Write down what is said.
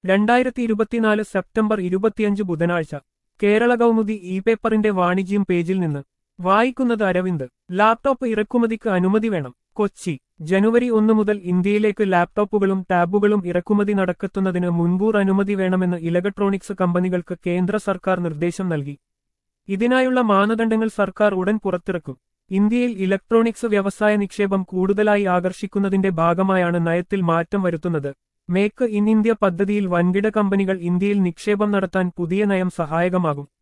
രണ്ടായിരത്തി ഇരുപത്തിനാല് സെപ്റ്റംബർ ഇരുപത്തിയഞ്ച് ബുധനാഴ്ച കേരള കൗമുദി ഇ പേപ്പറിന്റെ വാണിജ്യം പേജിൽ നിന്ന് വായിക്കുന്നത് അരവിന്ദ് ലാപ്ടോപ്പ് ഇറക്കുമതിക്ക് അനുമതി വേണം കൊച്ചി ജനുവരി ഒന്ന് മുതൽ ഇന്ത്യയിലേക്ക് ലാപ്ടോപ്പുകളും ടാബുകളും ഇറക്കുമതി നടക്കെത്തുന്നതിന് മുൻകൂർ അനുമതി വേണമെന്ന് ഇലക്ട്രോണിക്സ് കമ്പനികൾക്ക് കേന്ദ്ര സർക്കാർ നിർദ്ദേശം നൽകി ഇതിനായുള്ള മാനദണ്ഡങ്ങൾ സർക്കാർ ഉടൻ പുറത്തിറക്കും ഇന്ത്യയിൽ ഇലക്ട്രോണിക്സ് വ്യവസായ നിക്ഷേപം കൂടുതലായി ആകർഷിക്കുന്നതിന്റെ ഭാഗമായാണ് നയത്തിൽ മാറ്റം വരുത്തുന്നത് മേക്ക് ഇൻ ഇന്ത്യ പദ്ധതിയിൽ വൻകിട കമ്പനികൾ ഇന്ത്യയിൽ നിക്ഷേപം നടത്താൻ പുതിയ നയം സഹായകമാകും